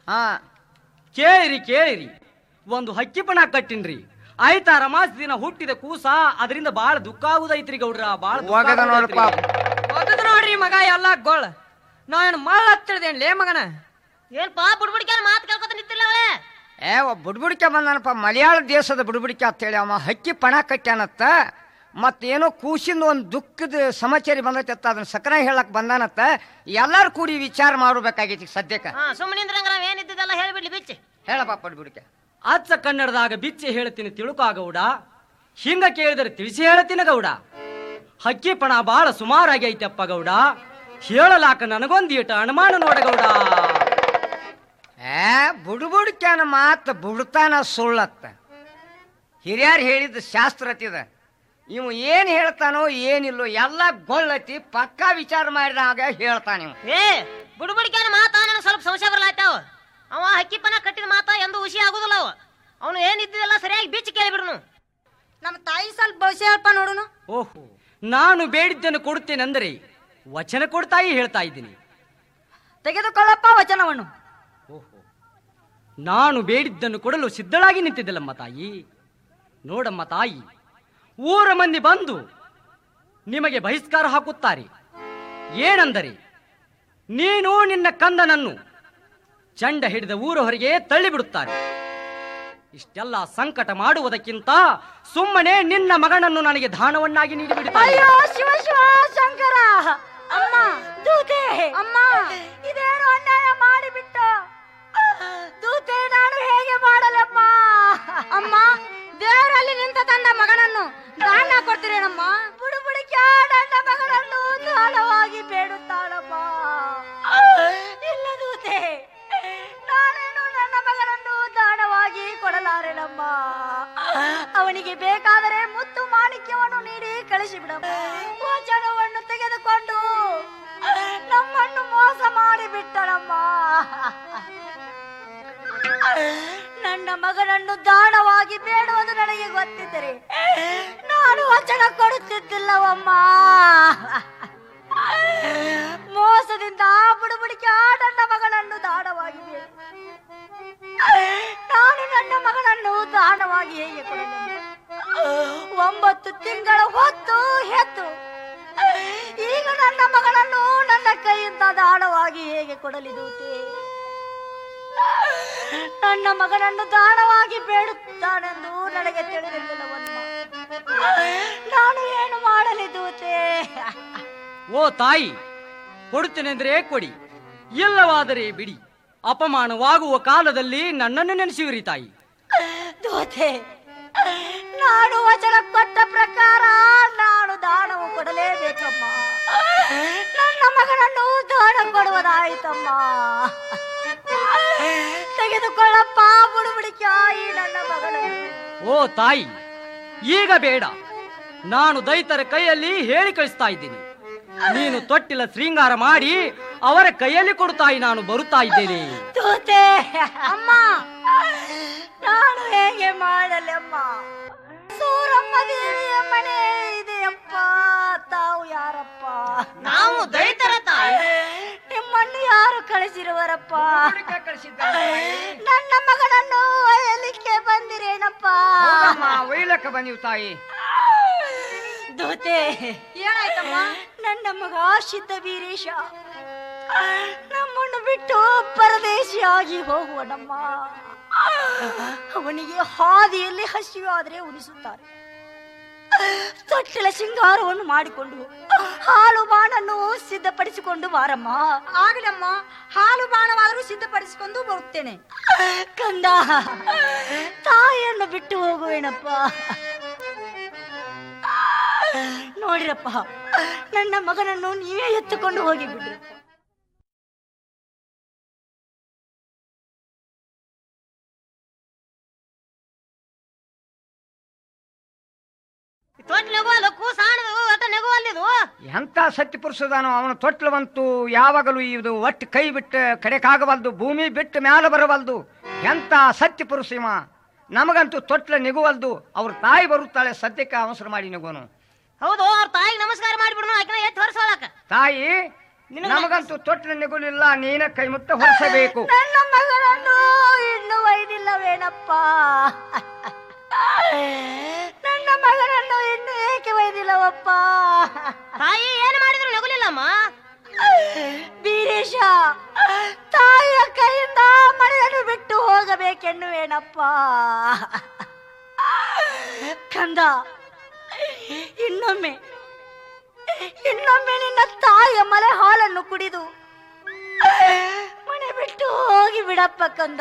ಹಾ ಕೇಳಿರಿ ಕೇಳಿರಿ ಒಂದು ಹಕ್ಕಿಪಣ ಕಟ್ಟಿನ್ರಿ ಆಯ್ತಾ ರಮಾಸ್ ದಿನ ಹುಟ್ಟಿದ ಕೂಸ ಅದರಿಂದ ಬಾಳ ದುಃಖ ಆಗುದೈತ್ರಿ ಗೌಡ್ರ ಬಾಳ ದುಃಖ ಒಗದ ಆಗುದೈತ್ರಿ. ನೋಡಪ್ಪ ಓದದ್ ನೋಡ್ರಿ ಮಗ ಎಲ್ಲ ಗೋಳ್ ನಾವೇನು ಮಳ್ಳ ಹತ್ತಿಳ್ದೇನ್ ಲೇ ಮಗನ ಏನ್ಪಾ ಬುಡ್ಬುಡಿಕೆ ಮಾತು ಕೇಳ್ಕೊತ ನಿಂತಿಲ್ಲ ಅವಳೆ ಏ ಒಬ್ಬ ಬುಡ್ಬುಡಿಕೆ ಬಂದಾನಪ್ಪ ಮಲಯಾಳ ದೇಶದ ಬುಡ್ಬುಡಿಕೆ ಅಂತೇಳಿ ಅವ ಹಕ್ಕಿ ಪಣ ಕಟ್ಯಾನತ್ತ ಮತ್ತೇನೋ ಕೂಸಿಂದ ಒಂದು ದುಃಖದ ಸಮಾಚಾರ ಬಂದೈತತ್ತ ಅದನ್ನ ಸಕನ ಹೇಳಕ್ ಬಂದಾನತ್ತ ಎಲ್ಲಾರು ಕೂಡಿ ವಿಚಾರ ಮಾಡಬೇಕಾಗೈತಿ ಸದ್ಯಕ್ಕೆ ಹಾ ಸುಮ್ಮನಿಂದ್ರಂಗ ನಾವ್ ಏನಿದ್ದಲ್ಲ ಹೇಳಿಬಿಡ್ಲಿ ಬಿಚ್ಚಿ ಹೇಳಪ್ಪ ಬುಡ್ಬುಡಿಕೆ ಅಚ್ಚ ಕನ್ನಡದಾಗ ಬಿಚ್ಚಿ ಹೇಳ್ತೀನಿ ತಿಳುಕಾ ಗೌಡ ಹಿಂಗ ಕೇಳಿದರೆ ತಿಳಿಸಿ ಹೇಳ್ತೀನಿ ಗೌಡ ಹಕ್ಕಿ ಪಣ ಬಾಳ ಸುಮಾರಾಗಿ ಐತಪ್ಪ ಗೌಡ ಹೇಳಲಾಕ ನನಗೊಂದೀಟ ಅನುಮಾನ ನೋಡ ಗೌಡ ಏ ಬುಡ್ಬುಡಿಕೆನ ಮಾತು ಬುಡ್ತಾನ ಸುಳ್ಳತ್ತ ಹಿರಿಯರು ಹೇಳಿದ ಶಾಸ್ತ್ರ ಅತಿದ ಇವು ಏನು ಹೇಳ್ತಾನೋ ಏನಿಲ್ಲೋ ಎಲ್ಲ ಗೊಳ್ಳತಿ ಪಕ್ಕಾ ವಿಚಾರ ಮಾಡಿದಾಗ ಹೇಳ್ತಾನ ಇವ ಏ ಬುಡ್ಬುಡಿಕೆ ಮಾತಾ ನನಗೆ ಸ್ವಲ್ಪ ಸಂಶಯ ಬರ್ಲಾಯ್ತಾವ ಅವ ಹಕ್ಕಿಪ್ಪನ ಕಟ್ಟಿದ ಮಾತಾ ಎಂದು ಹುಷಿ ಆಗುದಿಲ್ಲ ಅವ ಅವನು ಏನಿದ್ದಲ್ಲ ಸರಿಯಾಗಿ ಬಿಚ್ಚಿ ಕೇಳಿಬಿಡ್ನು ನಮ್ಮ ತಾಯಿ ಸ್ವಲ್ಪ ಭವಿಷ್ಯ ಹೇಳ್ಪ ನೋಡುನು ಓಹೋ ನಾನು ಬೇಡಿದ್ದನ್ನು ಕೊಡುತ್ತೇನೆಂದರೆ ವಚನ ಕೊಡ್ತಾಯಿ ಹೇಳ್ತಾ ಇದ್ದೀನಿ ತೆಗೆದುಕೊಳ್ಳಪ್ಪ ವಚನವನ್ನು ಓಹೋ ನಾನು ಬೇಡಿದ್ದನ್ನು ಕೊಡಲು ಸಿದ್ಧಳಾಗಿ ನಿಂತಿದ್ದಲ್ಲಮ್ಮ ತಾಯಿ ನೋಡಮ್ಮ ತಾಯಿ ಊರ ಮಂದಿ ಬಂದು ನಿಮಗೆ ಬಹಿಷ್ಕಾರ ಹಾಕುತ್ತಾರೆ ಏನೆಂದರೆ ನೀನು ನಿನ್ನ ಕಂದನನ್ನು ಚಂಡ ಹಿಡಿದ ಊರ ಹೊರಗೆ ತಳ್ಳಿಬಿಡುತ್ತಾರೆ ಇಷ್ಟೆಲ್ಲ ಸಂಕಟ ಮಾಡುವುದಕ್ಕಿಂತ ಸುಮ್ಮನೆ ನಿನ್ನ ಮಗನನ್ನು ನನಗೆ ದಾನವನ್ನಾಗಿ ನೀಡಿಬಿಡುತ್ತಾರೆ ಅಯ್ಯೋ ಶಿವ ಶಿವ ಶಂಕರ ಅಮ್ಮ ದೂತೆ ಅಮ್ಮ ಇದೇನು ಅನ್ಯಾಯ ಮಾಡಿಬಿಟ್ಟು ದೂತೆ ನಾನು ಹೇಗೆ ಮಾಡಲಮ್ಮ ಅಮ್ಮ ದೇವರಲ್ಲಿ ನಿಂತ ತಂದ ಮಗನನ್ನು ದಾನ ಕೊಡ್ತೀರೇನಮ್ಮ ಬುಡು ಬುಡಿಕೆ ನನ್ನ ಮಗನನ್ನು ದಾನವಾಗಿ ಬೇಡುತ್ತಾಳಮ್ಮ ಇಲ್ಲ ದೂತೆ ನಾನೇನು ನನ್ನ ಮಗನನ್ನು ದಾನವಾಗಿ ಕೊಡಲಾರೆನಮ್ಮ ಅವನಿಗೆ ಬೇಕಾದರೆ ಮುತ್ತು ಮಾಣಿಕ್ಯವನ್ನು ನೀಡಿ ಕಳಿಸಿಬಿಡಮ್ಮ ವಚನವನ್ನು ತೆಗೆದುಕೊಂಡು ನಮ್ಮನ್ನು ಮೋಸ ಮಾಡಿಬಿಟ್ಟಳಮ್ಮ ನನ್ನ ಮಗನನ್ನು ದಾನವಾಗಿ ಬೇಡುವುದು ನನಗೆ ಗೊತ್ತಿದ್ದರೆ ನಾನು ವಚನ ಕೊಡುತ್ತಿದ್ದಿಲ್ಲವಮ್ಮ ಮೋಸದಿಂದ ಬುಡುಬುಡಿಕೆ ಆ ನನ್ನ ಮಗನನ್ನು ದಾನವಾಗಿ ಬೇಡು ನಾನು ನನ್ನ ಮಗನನ್ನು ದಾನವಾಗಿ ಹೇಗೆ ಕೊಡಲಿ ಒಂಬತ್ತು ತಿಂಗಳ ಹೊತ್ತು ಹೆತ್ತು ಈಗ ನನ್ನ ಮಗನನ್ನು ನನ್ನ ಕೈಯಿಂದ ದಾನವಾಗಿ ಹೇಗೆ ಕೊಡಲಿ ದೂತೆ ನನ್ನ ಮಗನನ್ನು ದಾನವಾಗಿ ಬೇಡುತ್ತಾನೆಂದು ನನಗೆ ತಿಳಿದಿಲ್ಲವನ್ನ ನಾನು ಏನು ಮಾಡಲಿ ದೂತೆ ಓ ತಾಯಿ ಕೊಡುತ್ತೇನೆಂದರೆ ಕೊಡಿ ಇಲ್ಲವಾದರೆ ಬಿಡಿ ಅಪಮಾನವಾಗುವ ಕಾಲದಲ್ಲಿ ನನ್ನನ್ನು ನೆನೆಸುವಿರಿ ತಾಯಿ ದೂತೆ ನಾನು ವಚನ ಕೊಟ್ಟ ಪ್ರಕಾರ ನಾನು ದಾನವು ಕೊಡಲೇಬೇಕಮ್ಮ ನನ್ನ ಮಗನನ್ನು ದಾನ ಕೊಡುವುದಾಯಿತಮ್ಮ ತೆಗೆದುಕೊಳ್ಳಪ್ಪ ಬುಡುಬುಡಿಕಾಯಿ ನನ್ನ ಮಗನನ್ನು ಓ ತಾಯಿ ಈಗ ಬೇಡ ನಾನು ದೈತರ ಕೈಯಲ್ಲಿ ಹೇಳಿ ಕಳಿಸ್ತಾ ಇದ್ದೀನಿ ನೀನು ತೊಟ್ಟಿಲ ಶೃಂಗಾರ ಮಾಡಿ ಅವರ ಕೈಯಲ್ಲಿ ಕೊಡುತ್ತಾಯಿ ನಾನು ಬರುತ್ತಾ ಇದ್ದೇನೆ ತೂತೆ ಅಮ್ಮ ನಾನು ಹೇಗೆ ಮಾಡಲಮ್ಮ ಸೂರಮ್ಮ ದೇವಿಯ ಮನೆ ಇದೆಯಪ್ಪ ತಾವು ಯಾರಪ್ಪ ನಾವು ದೈತರ ತಾಯಿ ನಿಮ್ಮನ್ನು ಯಾರು ಕಳಿಸಿರುವರಪ್ಪ ನನ್ನ ಮಗನನ್ನು ಒಯ್ಯಲಿಕ್ಕೆ ಬಂದಿರೇನಪ್ಪ ಒಯ್ಲಕ್ಕ ಬಂದಿವ್ ತಾಯಿ ದೂತೆ ಏನಾಯ್ತಮ್ಮ ನನ್ನ ಮಗ ಸಿದ್ಧ ವೀರೇಶ ನಮ್ಮನ್ನು ಬಿಟ್ಟು ಪರದೇಶಿಯಾಗಿ ಹೋಗುವನಮ್ಮ ಅವನಿಗೆ ಹಾದಿಯಲ್ಲಿ ಹಸಿವಾದರೆ ಉಣಿಸುತ್ತಾರೆ ತೊಟ್ಟಿಲ ಶೃಂಗಾರವನ್ನು ಮಾಡಿಕೊಂಡು ಹಾಲು ಬಾಣನ್ನು ಸಿದ್ಧಪಡಿಸಿಕೊಂಡು ಬಾರಮ್ಮ ಆಗಲಮ್ಮ ಹಾಲು ಬಾಣವಾದರೂ ಸಿದ್ಧಪಡಿಸಿಕೊಂಡು ಬರುತ್ತೇನೆ ಕಂದ ತಾಯಿಯನ್ನು ಬಿಟ್ಟು ಹೋಗುವೇನಪ್ಪ ನೋಡಿರಪ್ಪ ನನ್ನ ಮಗನನ್ನು ನೀವೇ ಎತ್ತುಕೊಂಡು ಹೋಗಿ ಬಿಡ್ರಿ ತೊಟ್ ನೆಗುವಲ್ಲ ಕೂಸ ಆಣದು ಒಟ್ಟ ನೆಗುವಲ್ಲಿದು ಎಂತ ಸತ್ಯ ಪುರುಷದಾನೋ ಅವನ ತೊಟ್ಲು ಬಂತು ಯಾವಾಗಲೂ ಇದು ಒಟ್ಟು ಕೈ ಬಿಟ್ಟು ಕಡೆಕಾಗವಲ್ದು ಭೂಮಿ ಬಿಟ್ಟು ಮ್ಯಾಲ ಬರವಲ್ದು ಎಂತ ಸತ್ಯ ಪುರುಷ ಇವ ನಮಗಂತೂ ತೊಟ್ಲ ನಿಗುವಲ್ದು ಅವ್ರ ತಾಯಿ ಬರುತ್ತಾಳೆ ಸದ್ಯಕ್ಕೆ ಅವಸರ ಮಾಡಿ ನಿಗೋನು ಹೌದು ಅವ್ರ ತಾಯಿಗೆ ನಮಸ್ಕಾರ ಮಾಡಿಬಿಡ್ನು ಆಕಿನ ಎತ್ತು ಹೊರಸೋಳಕ ತಾಯಿ ನಮಗಂತೂ ತೊಟ್ಟಿನ ನಿಗುಲಿಲ್ಲ ನೀನ ಕೈ ಮುತ್ತ ಹೊರಿಸಬೇಕು ನನ್ನ ಮಗಳನ್ನು ಇನ್ನು ಒಯ್ದಿಲ್ಲವೇನಪ್ಪ ನನ್ನ ಮಗನನ್ನು ಇನ್ನು ಏಕೆ ಒಯ್ದಿಲ್ಲವಪ್ಪ ತಾಯಿ ಏನ್ ಮಾಡಿದ್ರು ನಗುಲಿಲ್ಲಮ್ಮ ಬೀರೇಶ ತಾಯಿಯ ಕೈಯಿಂದ ಮಳೆಯನ್ನು ಬಿಟ್ಟು ಹೋಗಬೇಕೆನ್ನುವೇನಪ್ಪ ಕಂದ ಇನ್ನೊಮ್ಮೆ ಇನ್ನೊಮ್ಮೆ ನಿನ್ನ ತಾಯಿಯ ಮಲೆ ಹಾಲನ್ನು ಕುಡಿದು ಮನೆ ಬಿಟ್ಟು ಹೋಗಿ ಬಿಡಪ್ಪ ಕಂದ